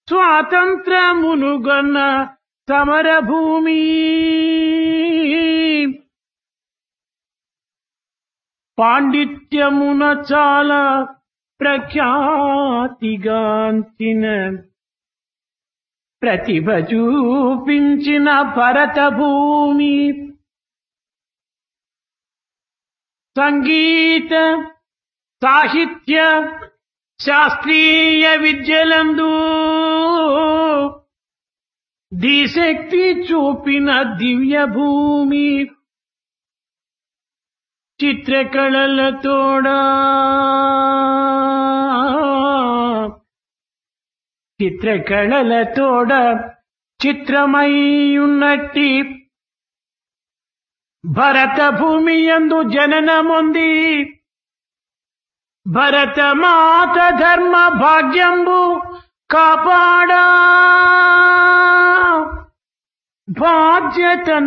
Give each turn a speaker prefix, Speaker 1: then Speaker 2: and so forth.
Speaker 1: స్వాతంత్రమునుగొన్న సమరభూమి పాండిత్యమున చాలా ప్రఖ్యాతిగాంచిన ప్రతిభ చూపించిన భరత భూమి సంగీత సాహిత్య శాస్త్రీయ విద్యలందు దిశక్తి చూపిన దివ్య భూమి చిత్రకళలతోడా చిత్రకళలతోడ చిత్రమై ఉన్నట్టి భరత భూమి యందు జననముంది భరత మాత ధర్మ భాగ్యంబు కాపాడా బాధ్యత